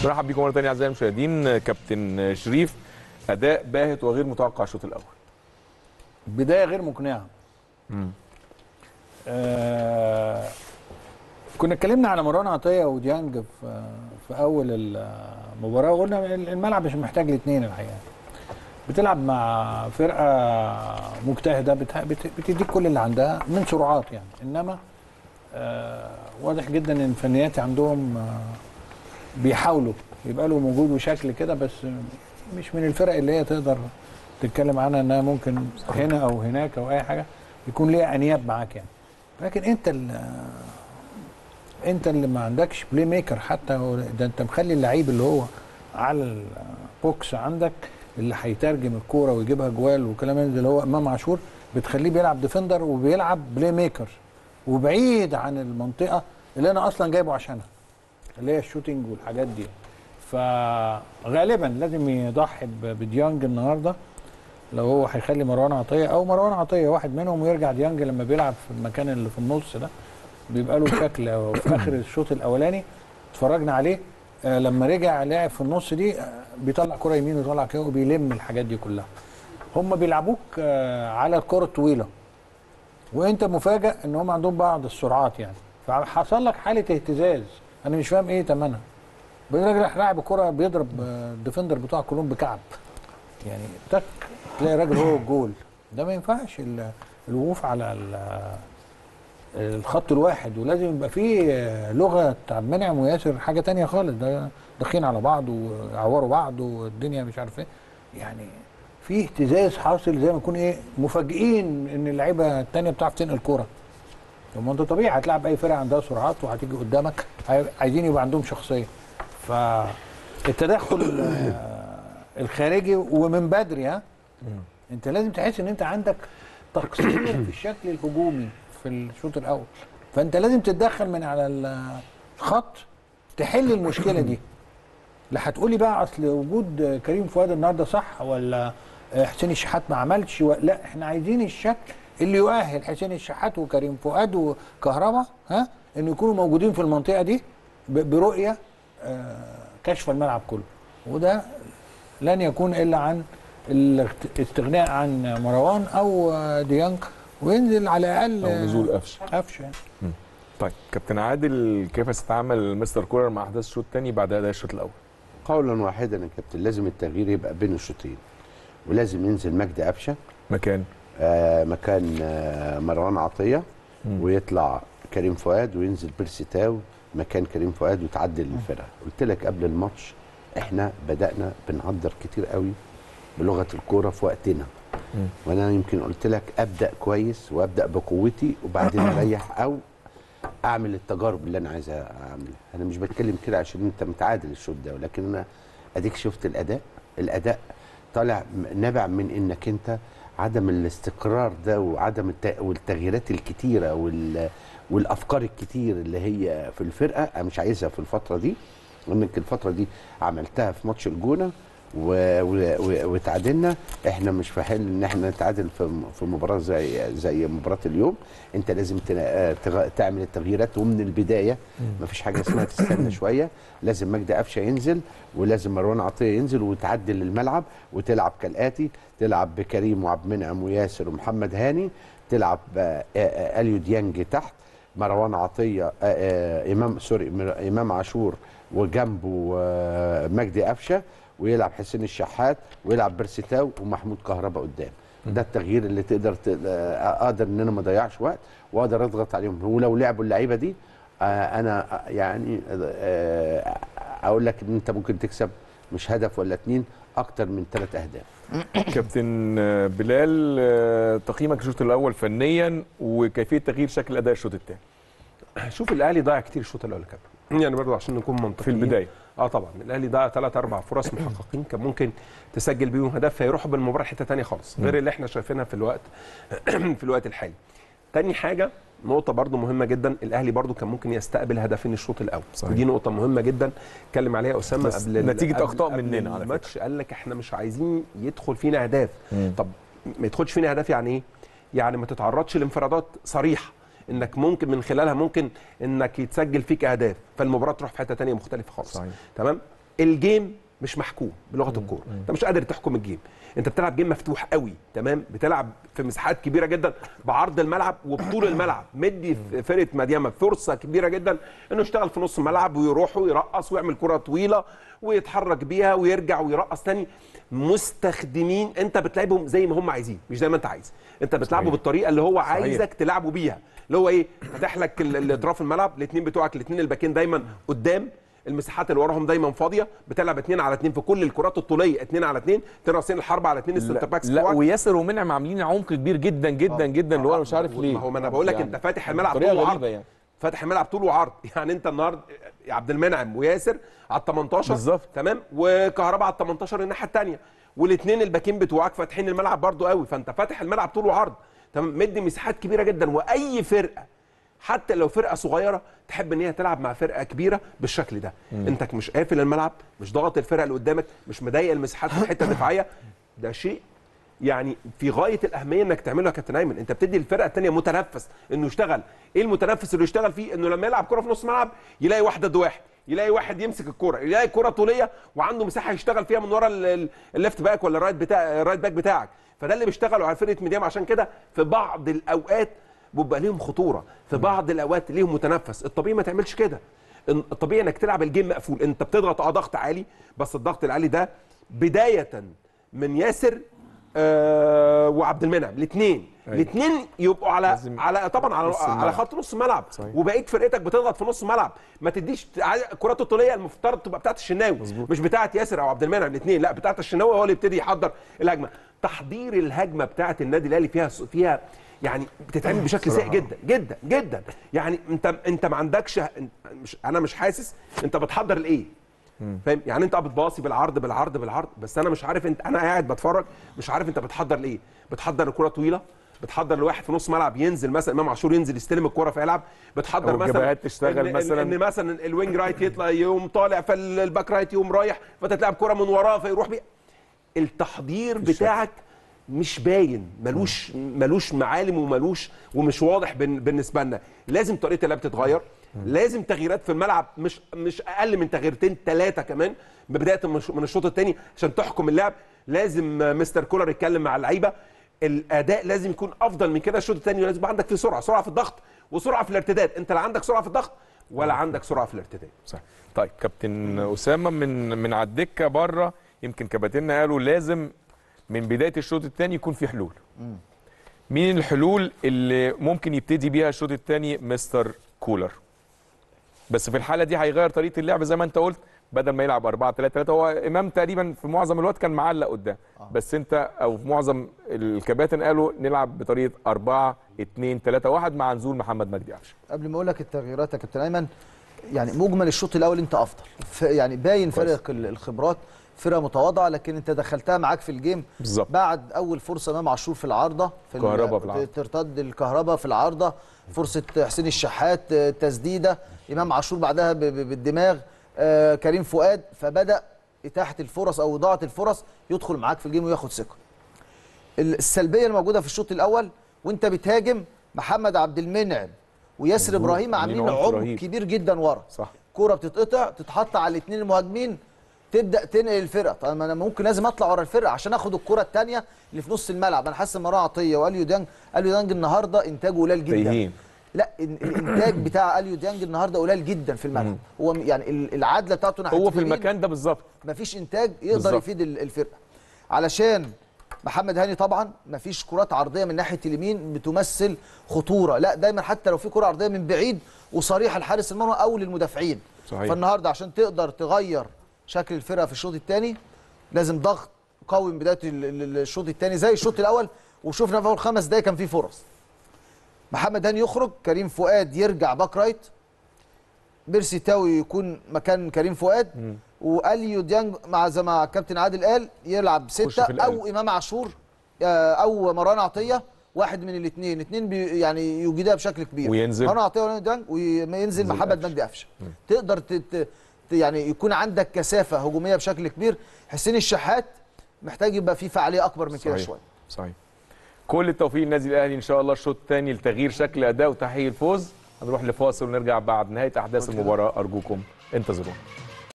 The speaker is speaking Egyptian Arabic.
برحب بيكم مره ثانيه اعزائي المشاهدين كابتن شريف اداء باهت وغير متوقع الشوط الاول بدايه غير مقنعه آه كنا اتكلمنا على مروان عطيه وديانج في في اول المباراه وقلنا الملعب مش محتاج الاثنين الحقيقه بتلعب مع فرقه مجتهده بت- بت- بتديك كل اللي عندها من سرعات يعني انما آه واضح جدا ان الفنيات عندهم آه بيحاولوا يبقى له وجود وشكل كده بس مش من الفرق اللي هي تقدر تتكلم عنها انها ممكن هنا او هناك او اي حاجه يكون ليها انياب معاك يعني لكن انت اللي انت اللي ما عندكش بلاي ميكر حتى هو- ده انت مخلي اللعيب اللي هو على البوكس عندك اللي هيترجم الكوره ويجيبها جوال وكلام من ده اللي هو امام عاشور بتخليه بيلعب ديفندر وبيلعب بلاي ميكر وبعيد عن المنطقه اللي انا اصلا جايبه عشانها اللي هي الشوتينج والحاجات دي فغالبا لازم يضحي ب- بديانج النهارده لو هو هيخلي مروان عطيه او مروان عطيه واحد منهم ويرجع ديانج لما بيلعب في المكان اللي في النص ده بيبقى له شكل وفي اخر الشوط الاولاني اتفرجنا عليه آه لما رجع لعب في النص دي آه بيطلع كره يمين ويطلع كده وبيلم الحاجات دي كلها هم بيلعبوك آه على الكره الطويله وانت مفاجئ ان هم عندهم بعض السرعات يعني فحصل لك حاله اهتزاز انا مش فاهم ايه تمنها الراجل راح لاعب الكره بيضرب آه، الديفندر بتوع كلهم بكعب يعني تك تلاقي الراجل هو الجول ده ما ينفعش ال- الوقوف على ال- الخط الواحد ولازم يبقى فيه آه، لغه عبد المنعم وياسر حاجه تانية خالص ده داخلين على بعض ويعوروا بعض والدنيا مش عارف ايه يعني في اهتزاز حاصل زي ما يكون ايه مفاجئين ان اللعيبه التانية بتعرف تنقل كوره طب ما انت طبيعي هتلعب اي فرقه عندها سرعات وهتيجي قدامك هي- عايزين يبقى عندهم شخصيه فالتدخل آه، الخارجي ومن بدري ها انت لازم تحس ان انت عندك تقصير في الشكل الهجومي في الشوط الاول فانت لازم تتدخل من على ال- الخط تحل المشكله دي لا هتقولي بقى اصل وجود كريم فؤاد النهارده صح ولا حسين الشحات ما عملش و... لا احنا عايزين الشكل اللي يؤهل حسين الشحات وكريم فؤاد وكهربا ها انه يكونوا موجودين في المنطقه دي ب... برؤيه آه، كشف الملعب كله وده لن يكون الا عن الاستغناء عن مروان او آه، ديانج وينزل على الاقل او نزول قفشه قفشه يعني. طيب كابتن عادل كيف ستعامل مستر كولر مع احداث الشوط الثاني بعد اداء الشوط الاول قولا واحدا يا كابتن لازم التغيير يبقى بين الشوطين ولازم ينزل مجدي قفشه مكان آه مكان آه مروان عطيه مم. ويطلع كريم فؤاد وينزل بيرسي تاو مكان كريم فؤاد وتعدل الفرقه قلت لك قبل الماتش احنا بدانا بنقدر كتير قوي بلغه الكوره في وقتنا مم. وانا يمكن قلت لك ابدا كويس وابدا بقوتي وبعدين اريح او اعمل التجارب اللي انا عايز اعملها انا مش بتكلم كده عشان انت متعادل الشوط ده ولكن انا اديك شفت الاداء الاداء طالع م- نابع من انك انت عدم الاستقرار ده وعدم الت... والتغييرات الكتيره وال... والافكار الكتير اللي هي في الفرقه انا مش عايزها في الفتره دي وانك الفتره دي عملتها في ماتش الجونه و... و... و... وتعادلنا احنا مش في حل ان احنا نتعادل في في مباراه زي زي مباراه اليوم انت لازم تنا- تغ... تعمل التغييرات ومن البدايه مفيش حاجه اسمها تستنى شويه لازم مجدي قفشه ينزل ولازم مروان عطيه ينزل وتعدل الملعب وتلعب كالاتي تلعب بكريم وعبد المنعم وياسر ومحمد هاني تلعب آه، آه، اليو ديانج تحت مروان عطيه آه، آه، امام سوري مر- امام عاشور وجنبه آه، مجدي قفشه ويلعب حسين الشحات ويلعب بيرسيتاو ومحمود كهربا قدام ده التغيير اللي تقدر ت- آه، اقدر ان انا ما اضيعش وقت واقدر اضغط عليهم ولو لعبوا اللعيبه دي آه، انا آه، يعني آه، اقول لك ان انت ممكن تكسب مش هدف ولا اتنين اكتر من ثلاث اهداف كابتن بلال آه، تقييمك الشوط الاول فنيا وكيفيه تغيير شكل اداء الشوط الثاني شوف الاهلي ضيع كتير الشوط الاول يا كابتن يعني برضه عشان نكون منطقيين في البدايه اه طبعا الاهلي ضيع ثلاث اربع فرص محققين كان ممكن تسجل بيهم هدف فيروحوا بالمباراه حته ثانيه خالص غير اللي احنا شايفينها في الوقت في الوقت الحالي تاني حاجه نقطة برضو مهمة جدا الأهلي برضو كان ممكن يستقبل هدفين الشوط الأول صحيح. ودي نقطة مهمة جدا اتكلم عليها أسامة بس قبل ال- نتيجة قبل- أخطاء قبل مننا على الماتش قال لك احنا مش عايزين يدخل فينا أهداف مم. طب ما يدخلش فينا أهداف يعني إيه؟ يعني ما تتعرضش لانفرادات صريحة انك ممكن من خلالها ممكن انك يتسجل فيك اهداف فالمباراه تروح في حته تانية مختلفه خالص صحيح. تمام الجيم مش محكوم بلغه الكوره انت مش قادر تحكم الجيم انت بتلعب جيم مفتوح قوي تمام بتلعب في مساحات كبيره جدا بعرض الملعب وبطول الملعب مدي فرقه مديامه فرصه كبيره جدا انه يشتغل في نص الملعب ويروح ويرقص ويعمل كره طويله ويتحرك بيها ويرجع ويرقص تاني مستخدمين انت بتلعبهم زي ما هم عايزين مش زي ما انت عايز انت بتلعبه صحيح. بالطريقه اللي هو صحيح. عايزك تلعبه بيها اللي هو ايه فاتح لك ال- ال- اطراف الملعب الاثنين بتوعك الاثنين الباكين دايما قدام المساحات اللي وراهم دايما فاضيه بتلعب اثنين على اثنين في كل الكرات الطوليه اثنين على اثنين تراسين الحرب على اثنين السنتر باكس لا بتوعك. وياسر ومنعم عاملين عمق كبير جدا جدا جدا اللي هو انا مش عارف ليه ما هو ما انا بقول لك يعني انت فاتح الملعب بطريقة طول وعرض غريبة يعني. فاتح الملعب طول وعرض يعني انت النهارده يا عبد المنعم وياسر على ال 18 بالظبط. تمام وكهرباء على ال 18 الناحيه الثانيه والاثنين الباكين بتوعك فاتحين الملعب برضو قوي فانت فاتح الملعب طول وعرض تمام مدي مساحات كبيره جدا واي فرقه حتى لو فرقه صغيره تحب ان هي تلعب مع فرقه كبيره بالشكل ده انت مش قافل الملعب مش ضاغط الفرقه اللي قدامك مش مضايق المساحات في الحته الدفاعيه ده شيء يعني في غايه الاهميه انك تعمله يا كابتن ايمن انت بتدي الفرقه الثانيه متنفس انه يشتغل ايه المتنفس اللي يشتغل فيه انه لما يلعب كره في نص الملعب يلاقي واحد ضد واحد يلاقي واحد يمسك الكره يلاقي كره طوليه وعنده مساحه يشتغل فيها من ورا ال- ال- الليفت باك ولا الرايت بتاع الرايت باك بتاعك فده اللي بيشتغلوا على فرقه ميديام عشان كده في بعض الاوقات بيبقى ليهم خطوره في بعض الاوقات ليهم متنفس الطبيعي ما تعملش كده إن- الطبيعي انك تلعب الجيم مقفول انت بتضغط اه ضغط عالي بس الضغط العالي ده بدايه من ياسر آه وعبد المنعم الاثنين أيوة. الاثنين يبقوا على لازم على طبعا على نص الملعب. على خط نص الملعب صحيح. وبقيه فرقتك بتضغط في نص الملعب ما تديش الكرات الطوليه المفترض تبقى بتاعت الشناوي مظبوط. مش بتاعت ياسر او عبد المنعم الاثنين لا بتاعت الشناوي هو اللي يبتدي يحضر الهجمه تحضير الهجمه بتاعت النادي الاهلي فيها فيها يعني بتتعمل بشكل سيء جدا جدا جدا يعني انت انت ما عندكش مش انا مش حاسس انت بتحضر لايه فاهم يعني انت بتباصي بالعرض بالعرض بالعرض بس انا مش عارف انت انا قاعد بتفرج مش عارف انت بتحضر لايه بتحضر الكره طويله بتحضر لواحد في نص ملعب ينزل مثلا امام عاشور ينزل يستلم الكره فيلعب بتحضر أو مثلا الجبهات تشتغل إن مثلاً. ان مثلا الوينج رايت يطلع يقوم طالع فالباك رايت يقوم رايح فتتلعب كره من وراه فيروح بيه التحضير بتاعك مش باين ملوش ملوش معالم وملوش ومش واضح بن- بالنسبه لنا لازم طريقه اللعب تتغير لازم تغييرات في الملعب مش مش اقل من تغييرتين ثلاثه كمان ببدايه من الش- من الشوط الثاني عشان تحكم اللعب لازم آه، مستر كولر يتكلم مع اللعيبه الاداء لازم يكون افضل من كده الشوط الثاني لازم يبقى عندك فيه سرعه سرعه في الضغط وسرعه في الارتداد انت لا عندك سرعه في الضغط ولا عندك سرعه في الارتداد صح طيب كابتن اسامه من من على الدكه بره يمكن كباتننا قالوا لازم من بدايه الشوط الثاني يكون في حلول مين الحلول اللي ممكن يبتدي بيها الشوط الثاني مستر كولر بس في الحاله دي هيغير طريقه اللعب زي ما انت قلت بدل ما يلعب 4 3 3 هو امام تقريبا في معظم الوقت كان معلق قدام بس انت او في معظم الكباتن قالوا نلعب بطريقه 4 2 3 1 مع نزول محمد مجدي قفشه قبل ما اقول لك التغييرات يا كابتن ايمن يعني مجمل الشوط الاول انت افضل ف- يعني باين كويس. فرق ال- الخبرات فرقه متواضعه لكن انت دخلتها معاك في الجيم بالظبط بعد اول فرصه امام عاشور في العارضه في ال- كهربا في العارضة. ترتد الكهرباء في العارضه فرصه حسين الشحات آه، تسديده امام عاشور بعدها ب- ب- بالدماغ آه، كريم فؤاد فبدا اتاحه الفرص او اضاعه الفرص يدخل معاك في الجيم وياخد ثقه السلبيه الموجوده في الشوط الاول وانت بتهاجم محمد عبد المنعم وياسر مظبوط. ابراهيم عاملين عاملين عمق عمق رهيب. كبير جدا ورا صح كوره بتتقطع تتحط على الاثنين المهاجمين تبدا تنقل الفرقه طب ما انا ممكن لازم اطلع ورا الفرقه عشان اخد الكره الثانيه اللي في نص الملعب انا حاسس ان مروان عطيه واليو ديانج اليو ديانج النهارده انتاجه قليل جدا تايهين لا ال- الانتاج بتاع اليو ديانج النهارده قليل جدا في الملعب هو م- يعني ال- العدله بتاعته ناحيه هو في اليمين المكان ده بالظبط مفيش انتاج يقدر بالظبط. يفيد ال- الفرقه علشان محمد هاني طبعا مفيش كرات عرضيه من ناحيه اليمين بتمثل خطوره لا دايما حتى لو في كره عرضيه من بعيد وصريحه لحارس المرمى او للمدافعين صحيح. فالنهارده عشان تقدر تغير شكل الفرقه في الشوط الثاني لازم ضغط قوي من بدايه ال- ال- الشوط الثاني زي الشوط الاول وشفنا في اول خمس دقايق كان في فرص محمد هاني يخرج كريم فؤاد يرجع باك رايت بيرسي تاوي يكون مكان كريم فؤاد واليو ديانج مع زي ما الكابتن عادل قال يلعب في سته القلب. او امام عاشور آه، او مروان عطيه واحد من الاثنين الاثنين بي يعني يجيدها بشكل كبير وينزل. مروان عطيه واليو ديانج وينزل محمد قفشه. مجدي قفشه تقدر ت- ت- ت- يعني يكون عندك كثافه هجوميه بشكل كبير حسين الشحات محتاج يبقى فيه فعاليه اكبر من كده صحيح. شويه صحيح كل التوفيق للنادي الاهلي ان شاء الله الشوط الثاني لتغيير شكل اداء وتحقيق الفوز هنروح لفاصل ونرجع بعد نهايه احداث المباراه ارجوكم انتظرونا